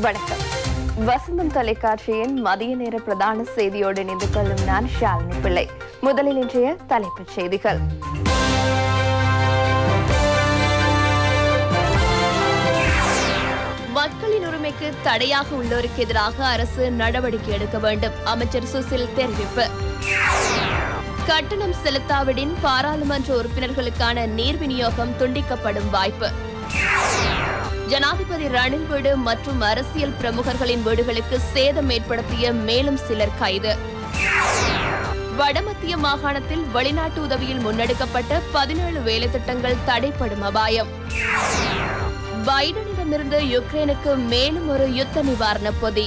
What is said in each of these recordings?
வணக்கம் வசந்தம் தொலைக்காட்சியின் மதிய நேர பிரதான செய்தியோடு இணைந்து கொள்ளும் நான் ஷாலினி பிள்ளை முதலில் இன்றைய தலைப்புச் செய்திகள் மக்களின் உரிமைக்கு தடையாக உள்ளோருக்கு எதிராக அரசு நடவடிக்கை எடுக்க வேண்டும் அமைச்சர் சுசில் தெரிவிப்பு கட்டணம் செலுத்தாவிடின் பாராளுமன்ற உறுப்பினர்களுக்கான நீர் விநியோகம் துண்டிக்கப்படும் வாய்ப்பு ஜனாதிபதி ரணில் வீடு மற்றும் அரசியல் பிரமுகர்களின் வீடுகளுக்கு சேதம் ஏற்படுத்திய மேலும் சிலர் கைது வடமத்திய மாகாணத்தில் வெளிநாட்டு உதவியில் முன்னெடுக்கப்பட்ட பதினேழு வேலைத்திட்டங்கள் தடைப்படும் அபாயம் பைடனிடமிருந்து யுக்ரைனுக்கு மேலும் ஒரு யுத்த நிவாரண பொதி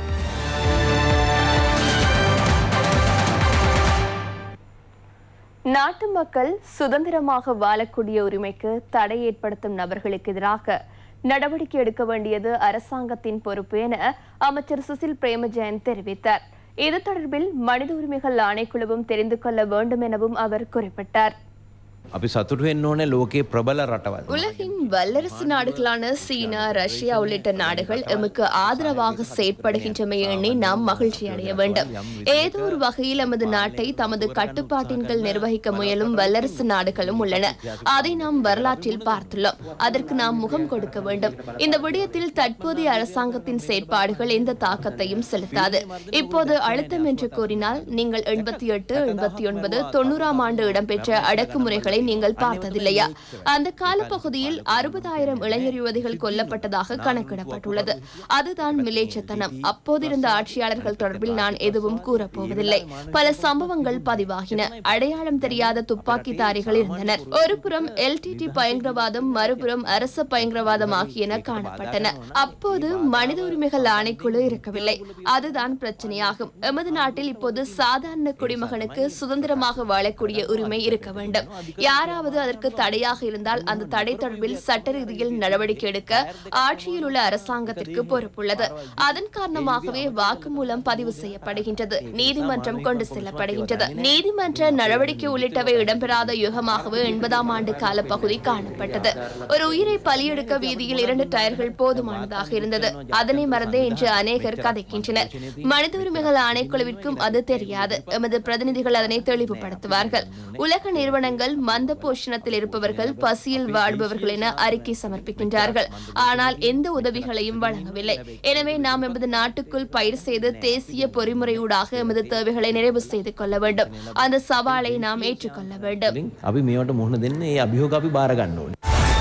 நாட்டு மக்கள் சுதந்திரமாக வாழக்கூடிய உரிமைக்கு தடை ஏற்படுத்தும் நபர்களுக்கு எதிராக நடவடிக்கை எடுக்க வேண்டியது அரசாங்கத்தின் பொறுப்பு என அமைச்சர் சுசில் பிரேமஜெயன் தெரிவித்தார் இது தொடர்பில் மனித உரிமைகள் ஆணைக்குழுவும் தெரிந்து கொள்ள வேண்டும் எனவும் அவர் குறிப்பிட்டார் අපි සතුට වෙන්න ඕනේ ලෝකයේ ප්‍රබල රටවල්. உலகின் வல்லரசு நாடுகளான சீனா ரஷ்யா உள்ளிட்ட நாடுகள் எமக்கு ஆதரவாக செயற்படுகின்றமையை எண்ணி நாம் மகிழ்ச்சி அடைய வேண்டும் ஏதோ ஒரு வகையில் எமது நாட்டை தமது கட்டுப்பாட்டின் கீழ் நிர்வகிக்க முயலும் வல்லரசு நாடுகளும் உள்ளன அதை நாம் வரலாற்றில் பார்த்துள்ளோம் அதற்கு நாம் முகம் கொடுக்க வேண்டும் இந்த விடயத்தில் தற்போதைய அரசாங்கத்தின் செயற்பாடுகள் எந்த தாக்கத்தையும் செலுத்தாது இப்போது அழுத்தம் என்று கூறினால் நீங்கள் எண்பத்தி எட்டு எண்பத்தி ஒன்பது தொண்ணூறாம் ஆண்டு இடம்பெற்ற அடக்குமுறைகளை நீங்கள் பார்த்ததில்லையா அந்த காலப்பகுதியில் அறுபதாயிரம் இளைஞர் யுவதிகள் கொல்லப்பட்டதாக கணக்கிடப்பட்டுள்ளது அதுதான் மிலேச்சத்தனம் அப்போதிருந்த ஆட்சியாளர்கள் தொடர்பில் நான் எதுவும் கூறப்போவதில்லை பல சம்பவங்கள் பதிவாகின அடையாளம் தெரியாத துப்பாக்கிதாரிகள் இருந்தனர் ஒருபுறம் எல்டிடி பயங்கரவாதம் மறுபுறம் அரச பயங்கரவாதம் ஆகியன காணப்பட்டன அப்போது மனித உரிமைகள் ஆணைக்குழு இருக்கவில்லை அதுதான் பிரச்சனையாகும் எமது நாட்டில் இப்போது சாதாரண குடிமகனுக்கு சுதந்திரமாக வாழக்கூடிய உரிமை இருக்க வேண்டும் யாராவது அதற்கு தடையாக இருந்தால் அந்த தடை தொடர்பில் சட்ட ரீதியில் நடவடிக்கை எடுக்க ஆட்சியில் உள்ள அரசாங்கத்திற்கு பொறுப்புள்ளது அதன் காரணமாகவே வாக்குமூலம் பதிவு செய்யப்படுகின்றது நீதிமன்றம் கொண்டு செல்லப்படுகின்றது நீதிமன்ற நடவடிக்கை உள்ளிட்டவை இடம்பெறாத யுகமாகவே எண்பதாம் ஆண்டு காலப்பகுதி காணப்பட்டது ஒரு உயிரை பலியெடுக்க வீதியில் இரண்டு டயர்கள் போதுமானதாக இருந்தது அதனை மறந்தே இன்று அநேகர் கதைக்கின்றனர் மனித உரிமைகள் ஆணைக்குழுவிற்கும் அது தெரியாது எமது பிரதிநிதிகள் அதனை தெளிவுபடுத்துவார்கள் உலக நிறுவனங்கள் மந்த போஷணத்தில் இருப்பவர்கள் பசியில் வாழ்பவர்கள் என அறிக்கை சமர்ப்பிக்கின்றார்கள் ஆனால் எந்த உதவிகளையும் வழங்கவில்லை எனவே நாம் எமது நாட்டுக்குள் பயிர் செய்து தேசிய பொறிமுறையூடாக எமது தேவைகளை நிறைவு செய்து கொள்ள வேண்டும் அந்த சவாலை நாம் ஏற்றுக்கொள்ள வேண்டும் අපි මේවට මුහුණ දෙන්න ඒ අභියෝග අපි බාරගන්න ඕනේ.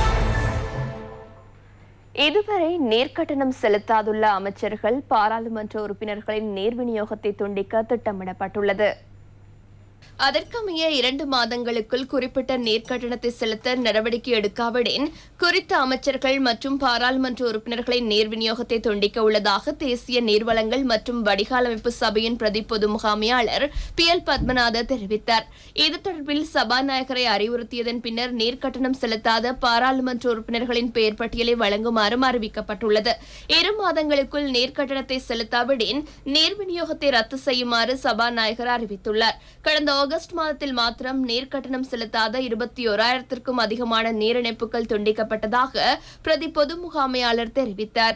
இதுவரை நீர்க்கட்டணம் செலுத்தாதுள்ள அமைச்சர்கள் பாராளுமன்ற உறுப்பினர்களின் நீர் விநியோகத்தை துண்டிக்க திட்டமிடப்பட்டுள்ளது அதற்கமைய இரண்டு மாதங்களுக்குள் குறிப்பிட்ட நீர்க்கட்டணத்தை செலுத்த நடவடிக்கை எடுக்காவிடின் குறித்த அமைச்சர்கள் மற்றும் பாராளுமன்ற உறுப்பினர்களின் நீர் விநியோகத்தை துண்டிக்க உள்ளதாக தேசிய நீர்வளங்கள் மற்றும் வடிகாலமைப்பு சபையின் பிரதி பொது முகாமையாளர் பி எல் பத்மநாத தெரிவித்தார் இது தொடர்பில் சபாநாயகரை அறிவுறுத்தியதன் பின்னர் நீர்க்கட்டணம் செலுத்தாத பாராளுமன்ற உறுப்பினர்களின் பெயர் பட்டியலை வழங்குமாறும் அறிவிக்கப்பட்டுள்ளது இரு மாதங்களுக்குள் நீர்க்கட்டணத்தை செலுத்தாவிடின் நீர் விநியோகத்தை ரத்து செய்யுமாறு சபாநாயகர் அறிவித்துள்ளார் கடந்த ஆகஸ்ட் மாதத்தில் மாத்திரம் நீர் கட்டணம் செலுத்தாத இருபத்தி ஓராயிரத்திற்கும் அதிகமான நீர் இணைப்புகள் துண்டிக்கப்பட்டதாக பிரதி பொது முகாமையாளர் தெரிவித்தார்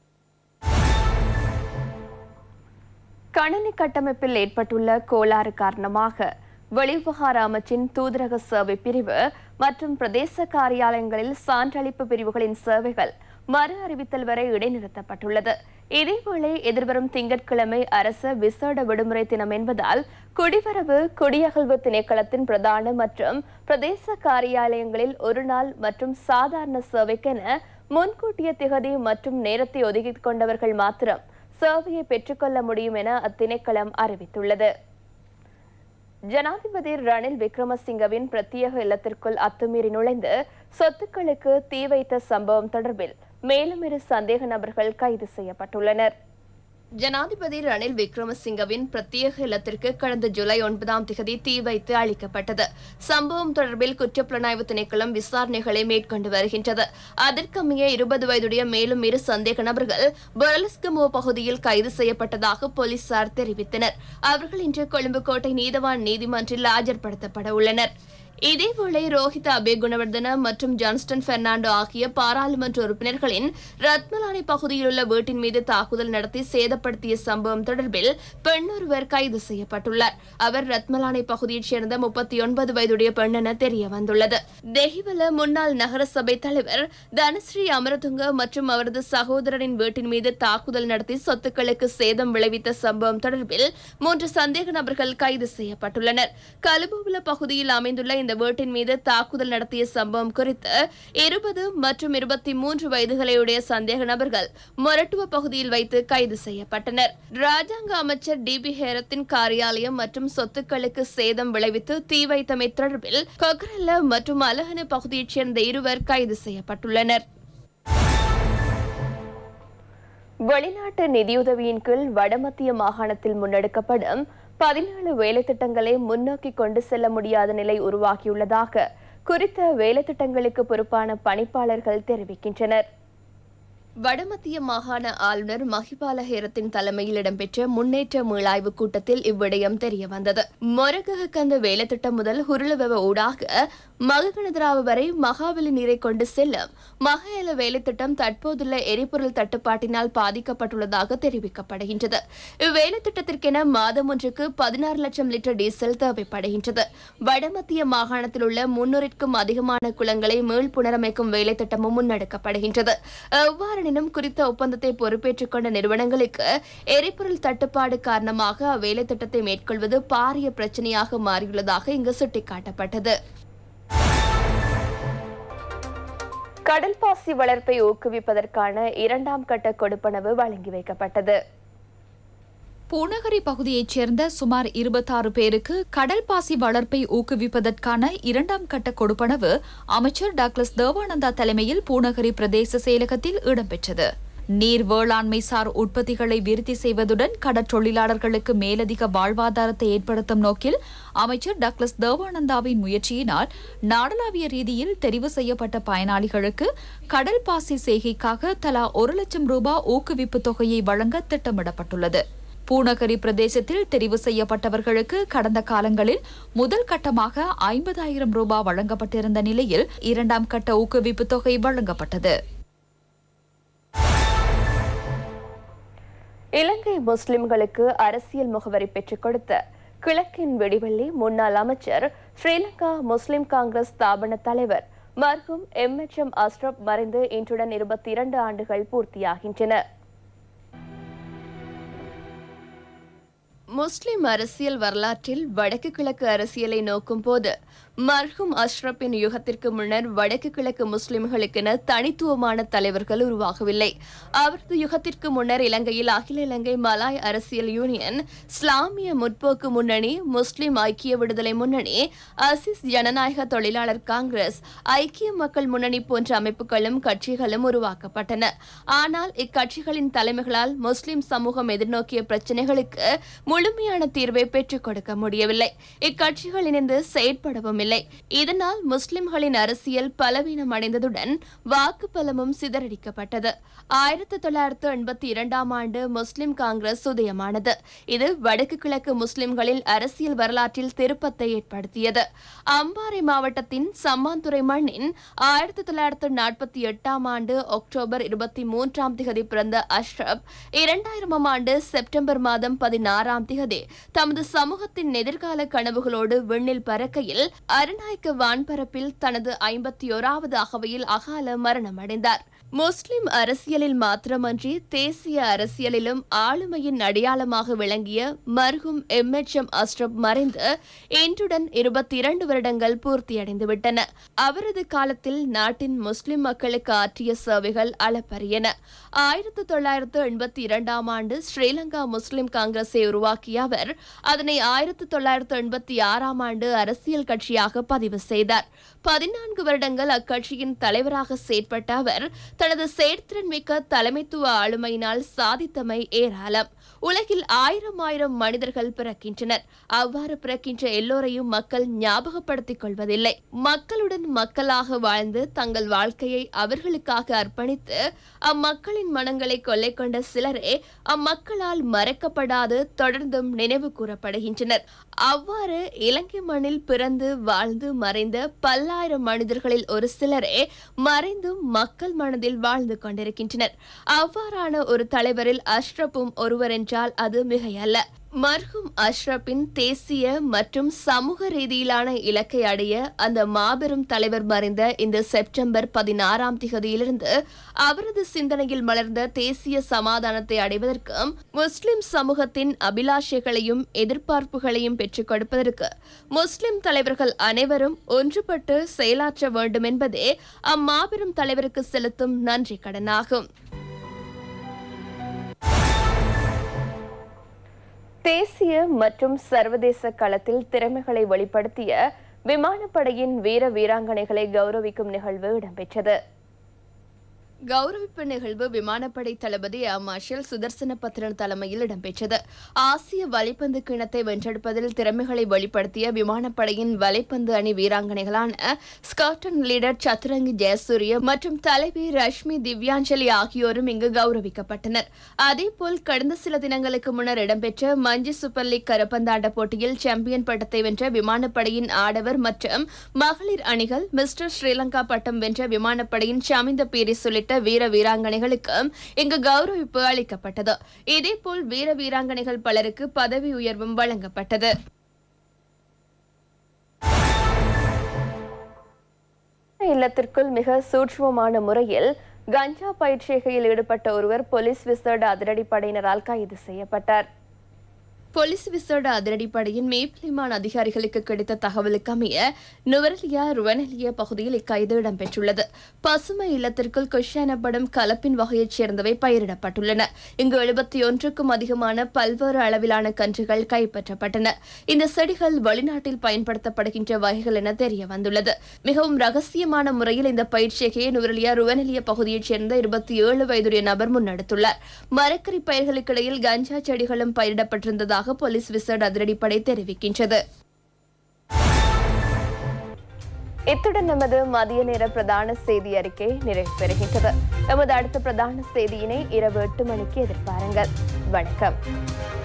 கணினி கட்டமைப்பில் ஏற்பட்டுள்ள கோளாறு காரணமாக வெளிவிவகார அமைச்சின் தூதரக சேவை பிரிவு மற்றும் பிரதேச காரியாலயங்களில் சான்றளிப்பு பிரிவுகளின் சேவைகள் மறு அறிவித்தல் வரை இடைநிறுத்தப்பட்டுள்ளது இதேவேளை எதிர்வரும் திங்கட்கிழமை அரச விசேட விடுமுறை தினம் என்பதால் குடிவரவு குடியகழ்வு திணைக்களத்தின் பிரதான மற்றும் பிரதேச காரியாலயங்களில் ஒரு நாள் மற்றும் சாதாரண சேவைக்கென முன்கூட்டிய திகதி மற்றும் நேரத்தை ஒதுக்கிக் கொண்டவர்கள் மாத்திரம் சேவையை பெற்றுக்கொள்ள முடியும் என அத்திணைக்களம் அறிவித்துள்ளது ஜனாதிபதி ரணில் விக்ரமசிங்கவின் பிரத்யேக இல்லத்திற்குள் அத்துமீறி நுழைந்து சொத்துக்களுக்கு தீ வைத்த சம்பவம் தொடர்பில் மேலும் இரு சந்தேக நபர்கள் கைது செய்யப்பட்டுள்ளனர் ஜனாதிபதி ரணில் விக்ரமசிங்கவின் பிரத்யேக இல்லத்திற்கு கடந்த ஜூலை ஒன்பதாம் திகதி தீ வைத்து அளிக்கப்பட்டது சம்பவம் தொடர்பில் குற்றப்புலனாய்வு திணைக்களம் விசாரணைகளை மேற்கொண்டு வருகின்றது அதற்கமைய இருபது வயதுடைய மேலும் இரு சந்தேக நபர்கள் பொரலஸ்கமோ பகுதியில் கைது செய்யப்பட்டதாக போலீசார் தெரிவித்தனர் அவர்கள் இன்று கொழும்பு கோட்டை நீதவான் நீதிமன்றில் ஆஜர்படுத்தப்பட உள்ளனர் இதேவேளை ரோஹித அபேகுணவர்தன மற்றும் ஜான்ஸ்டன் பெர்னாண்டோ ஆகிய பாராளுமன்ற உறுப்பினர்களின் ரத்மலானை பகுதியில் உள்ள வீட்டின் மீது தாக்குதல் நடத்தி சேதப்படுத்திய சம்பவம் தொடர்பில் பெண் ஒருவர் கைது செய்யப்பட்டுள்ளார் அவர் ரத்மலானை பகுதியைச் சேர்ந்த முப்பத்தி ஒன்பது வயதுடைய பெண் என தெரிய வந்துள்ளது தெஹிவல முன்னாள் நகரசபை தலைவர் தனஸ்ரீ அமரதுங்க மற்றும் அவரது சகோதரரின் வீட்டின் மீது தாக்குதல் நடத்தி சொத்துக்களுக்கு சேதம் விளைவித்த சம்பவம் தொடர்பில் மூன்று சந்தேக நபர்கள் கைது செய்யப்பட்டுள்ளனர் கலுபுவில பகுதியில் அமைந்துள்ள இந்த வீட்டின் மீது தாக்குதல் நடத்திய சம்பவம் குறித்து இருபது மற்றும் இருபத்தி மூன்று வயதுகளையுடைய சந்தேக நபர்கள் மொரட்டுவ பகுதியில் வைத்து கைது செய்யப்பட்டனர் ராஜாங்க அமைச்சர் டி பி ஹேரத்தின் காரியாலயம் மற்றும் சொத்துக்களுக்கு சேதம் விளைவித்து தீ வைத்தமை தொடர்பில் கொக்ரல்ல மற்றும் அலஹன பகுதியைச் சேர்ந்த இருவர் கைது செய்யப்பட்டுள்ளனர் வெளிநாட்டு நிதியுதவியின் கீழ் வடமத்திய மாகாணத்தில் முன்னெடுக்கப்படும் பதினேழு வேலை திட்டங்களை முன்னோக்கி கொண்டு செல்ல முடியாத நிலை உருவாகியுள்ளதாக குறித்த வேலை திட்டங்களுக்கு பொறுப்பான பணிப்பாளர்கள் தெரிவிக்கின்றனர் வடமத்திய மாகாண ஆளுநர் மஹிபால ஹேரத்தின் தலைமையில் இடம்பெற்ற முன்னேற்ற மீளாய்வு கூட்டத்தில் இவ்விடயம் தெரிய வந்தது மொரகக கந்த வேலைத்திட்டம் முதல் ஹுருளவெவ ஊடாக மககணதராவு வரை மகாவலி நீரை கொண்டு செல்லும் மகேல வேலைத்திட்டம் தற்போதுள்ள எரிபொருள் தட்டுப்பாட்டினால் பாதிக்கப்பட்டுள்ளதாக தெரிவிக்கப்படுகின்றது இவ்வேலைத்திட்டத்திற்கென மாதம் ஒன்றுக்கு பதினாறு லட்சம் லிட்டர் டீசல் தேவைப்படுகின்றது வடமத்திய மாகாணத்தில் உள்ள முன்னூறிற்கும் அதிகமான குளங்களை மீள் புனரமைக்கும் வேலைத்திட்டமும் முன்னெடுக்கப்படுகின்றது எவ்வாறெனினும் குறித்த ஒப்பந்தத்தை பொறுப்பேற்றுக் கொண்ட நிறுவனங்களுக்கு எரிபொருள் தட்டுப்பாடு காரணமாக அவ்வேலை திட்டத்தை மேற்கொள்வது பாரிய பிரச்சனையாக மாறியுள்ளதாக இங்கு சுட்டிக்காட்டப்பட்டது கடல் பாசி வளர்ப்பை ஊக்குவிப்பதற்கான இரண்டாம் கட்ட கொடுப்பனவு வழங்கி வைக்கப்பட்டது பூநகரி பகுதியைச் சேர்ந்த சுமார் இருபத்தாறு பேருக்கு கடல் பாசி வளர்ப்பை ஊக்குவிப்பதற்கான இரண்டாம் கட்ட கொடுப்பனவு அமைச்சர் டாக்லஸ் தேவானந்தா தலைமையில் பூநகரி பிரதேச செயலகத்தில் இடம்பெற்றது நீர் வேளாண்மை சார் உற்பத்திகளை விருத்தி செய்வதுடன் கடற்றொழிலாளர்களுக்கு மேலதிக வாழ்வாதாரத்தை ஏற்படுத்தும் நோக்கில் அமைச்சர் டாக்லஸ் தேவானந்தாவின் முயற்சியினால் நாடளாவிய ரீதியில் தெரிவு செய்யப்பட்ட பயனாளிகளுக்கு கடல் பாசி செய்கைக்காக தலா ஒரு லட்சம் ரூபாய் ஊக்குவிப்பு தொகையை வழங்க திட்டமிடப்பட்டுள்ளது பூநகரி பிரதேசத்தில் தெரிவு செய்யப்பட்டவர்களுக்கு கடந்த காலங்களில் முதல் கட்டமாக ஐம்பதாயிரம் ரூபாய் வழங்கப்பட்டிருந்த நிலையில் இரண்டாம் கட்ட ஊக்குவிப்பு தொகை வழங்கப்பட்டது இலங்கை முஸ்லிம்களுக்கு அரசியல் முகவரி பெற்றுக் கொடுத்த கிழக்கின் வெடிவெள்ளி முன்னாள் அமைச்சர் ஸ்ரீலங்கா முஸ்லிம் காங்கிரஸ் ஸ்தாபன தலைவர் மர்ஹூம் எம் எச் எம் அஸ்ரப் மறைந்து இன்றுடன் இருபத்தி இரண்டு ஆண்டுகள் பூர்த்தியாகின்றன முஸ்லிம் அரசியல் வரலாற்றில் வடக்கு கிழக்கு அரசியலை நோக்கும் போது மர்ஹூம் அஷ்ரப்பின் யுகத்திற்கு முன்னர் வடக்கு கிழக்கு முஸ்லிம்களுக்கென தனித்துவமான தலைவர்கள் உருவாகவில்லை அவரது யுகத்திற்கு முன்னர் இலங்கையில் அகில இலங்கை மலாய் அரசியல் யூனியன் இஸ்லாமிய முற்போக்கு முன்னணி முஸ்லிம் ஐக்கிய விடுதலை முன்னணி அசிஸ் ஜனநாயக தொழிலாளர் காங்கிரஸ் ஐக்கிய மக்கள் முன்னணி போன்ற அமைப்புகளும் கட்சிகளும் உருவாக்கப்பட்டன ஆனால் இக்கட்சிகளின் தலைமைகளால் முஸ்லிம் சமூகம் எதிர்நோக்கிய பிரச்சினைகளுக்கு முழுமையான தீர்வை பெற்றுக் கொடுக்க முடியவில்லை இக்கட்சிகள் இணைந்து செயற்படவும் இல்லை இதனால் முஸ்லிம்களின் அரசியல் பலவீனம் அடைந்ததுடன் வாக்கு பலமும் சிதறடிக்கப்பட்டது ஆயிரத்தி தொள்ளாயிரத்து எண்பத்தி இரண்டாம் ஆண்டு முஸ்லிம் காங்கிரஸ் உதயமானது இது வடக்கு கிழக்கு முஸ்லிம்களில் அரசியல் வரலாற்றில் திருப்பத்தை ஏற்படுத்தியது அம்பாறை மாவட்டத்தின் சம்மாந்துறை மண்ணின் ஆயிரத்தி தொள்ளாயிரத்து நாற்பத்தி எட்டாம் ஆண்டு அக்டோபர் இருபத்தி மூன்றாம் திகதி பிறந்த அஷ்ரப் இரண்டாயிரமாம் ஆண்டு செப்டம்பர் மாதம் பதினாறாம் திகதி தமது சமூகத்தின் எதிர்கால கனவுகளோடு விண்ணில் பறக்கையில் அருநாய்க்க வான்பரப்பில் தனது ஐம்பத்தி ஓராவது அகவையில் அகால மரணமடைந்தார் முஸ்லிம் அரசியலில் மாத்திரமன்றி தேசிய அரசியலிலும் ஆளுமையின் அடையாளமாக விளங்கிய மர்ஹூம் எம் எச் எம் அஸ்ரப் மறைந்து இன்றுடன் இருபத்தி இரண்டு வருடங்கள் பூர்த்தியடைந்துவிட்டன அவரது காலத்தில் நாட்டின் முஸ்லிம் மக்களுக்கு ஆற்றிய சேவைகள் அளப்பரியன ஆயிரத்தி தொள்ளாயிரத்து எண்பத்தி இரண்டாம் ஆண்டு ஸ்ரீலங்கா முஸ்லிம் காங்கிரஸை உருவாக்கிய அவர் அதனை ஆயிரத்தி தொள்ளாயிரத்து எண்பத்தி ஆறாம் ஆண்டு அரசியல் கட்சியாக பதிவு செய்தார் பதினான்கு வருடங்கள் அக்கட்சியின் தலைவராக செயற்பட்ட அவர் தனது செயற்திறன் மிக்க தலைமைத்துவ ஆளுமையினால் சாதித்தமை ஏராளம் உலகில் ஆயிரம் ஆயிரம் மனிதர்கள் பிறக்கின்றனர் அவ்வாறு பிறக்கின்ற எல்லோரையும் மக்கள் ஞாபகப்படுத்திக் கொள்வதில்லை மக்களுடன் மக்களாக வாழ்ந்து தங்கள் வாழ்க்கையை அவர்களுக்காக அர்ப்பணித்து அம்மக்களின் மனங்களை கொள்ளை கொண்ட சிலரே அம்மக்களால் மறக்கப்படாது தொடர்ந்தும் நினைவு கூறப்படுகின்றனர் அவ்வாறு இலங்கை மண்ணில் பிறந்து வாழ்ந்து மறைந்த பல்லாயிரம் மனிதர்களில் ஒரு சிலரே மறைந்தும் மக்கள் மனதில் வாழ்ந்து கொண்டிருக்கின்றனர் அவ்வாறான ஒரு தலைவரில் அஷ்ரப்பும் ஒருவர் என்றால் அது மிகையல்ல மர்ஹூம் அஷ்ரப்பின் தேசிய மற்றும் சமூக ரீதியிலான இலக்கை அடைய அந்த மாபெரும் தலைவர் மறைந்த இந்த செப்டம்பர் பதினாறாம் திகதியிலிருந்து அவரது சிந்தனையில் மலர்ந்த தேசிய சமாதானத்தை அடைவதற்கும் முஸ்லிம் சமூகத்தின் அபிலாஷைகளையும் எதிர்பார்ப்புகளையும் பெற்றுக் கொடுப்பதற்கு முஸ்லிம் தலைவர்கள் அனைவரும் ஒன்றுபட்டு செயலாற்ற வேண்டும் என்பதே அம்மாபெரும் தலைவருக்கு செலுத்தும் நன்றி கடனாகும் தேசிய மற்றும் சர்வதேச களத்தில் திறமைகளை வெளிப்படுத்திய விமானப்படையின் வீர வீராங்கனைகளை கௌரவிக்கும் நிகழ்வு இடம்பெற்றது கௌரவிப்பு நிகழ்வு விமானப்படை தளபதி ஏர் மார்ஷல் சுதர்சன பத்ரன் தலைமையில் இடம்பெற்றது ஆசிய வலைப்பந்து கிணத்தை வென்றெடுப்பதில் திறமைகளை வெளிப்படுத்திய விமானப்படையின் வலைப்பந்து அணி வீராங்கனைகளான ஸ்காட்டன் லீடர் சதுரங்கி ஜெயசூரிய மற்றும் தலைவி ரஷ்மி திவ்யாஞ்சலி ஆகியோரும் இங்கு கௌரவிக்கப்பட்டனர் அதேபோல் கடந்த சில தினங்களுக்கு முன்னர் இடம்பெற்ற மஞ்சு சூப்பர் லீக் கரப்பந்தாட்ட போட்டியில் சாம்பியன் பட்டத்தை வென்ற விமானப்படையின் ஆடவர் மற்றும் மகளிர் அணிகள் மிஸ்டர் ஸ்ரீலங்கா பட்டம் வென்ற விமானப்படையின் ஷமிந்த பீரிஸ் உள்ளிட்ட வீர வீராங்கனைகளுக்கு இங்கு கௌரவிப்பு அளிக்கப்பட்டது இதேபோல் வீர வீராங்கனைகள் பலருக்கு பதவி உயர்வும் வழங்கப்பட்டது இல்லத்திற்குள் மிக சூட்சுமமான முறையில் கஞ்சா பயிற்சிகையில் ஈடுபட்ட ஒருவர் போலீஸ் விசேட அதிரடிப்படையினரால் கைது செய்யப்பட்டார் போலீஸ் விசேட அதிரடிப்படையின் மேப்பிலிமான் அதிகாரிகளுக்கு கிடைத்த தகவலுக்கு அமைய நுவரலியா ருவனலியா பகுதியில் இக்கைது இடம்பெற்றுள்ளது பசுமை இல்லத்திற்குள் குஷ் எனப்படும் கலப்பின் வகையைச் சேர்ந்தவை பயிரிடப்பட்டுள்ளன இங்கு எழுபத்தி ஒன்றுக்கும் அதிகமான பல்வேறு அளவிலான கன்றுகள் கைப்பற்றப்பட்டன இந்த செடிகள் வெளிநாட்டில் பயன்படுத்தப்படுகின்ற வகைகள் என தெரிய வந்துள்ளது மிகவும் ரகசியமான முறையில் இந்த பயிற்சியை நுவரலியா ருவனலியா பகுதியைச் சேர்ந்த இருபத்தி ஏழு வயதுடைய நபர் முன்னெடுத்துள்ளார் மரக்கறி பயிர்களுக்கிடையில் கஞ்சா செடிகளும் பயிரிடப்பட்டிருந்ததாக போலீஸ் விசேட அதிரடிப்படை தெரிவிக்கின்றது இத்துடன் நமது மதிய நேர பிரதான செய்தி அறிக்கை நிறைவு பெறுகின்றது நமது அடுத்த பிரதான செய்தியினை இரவு எட்டு மணிக்கு எதிர்பாருங்கள் வணக்கம்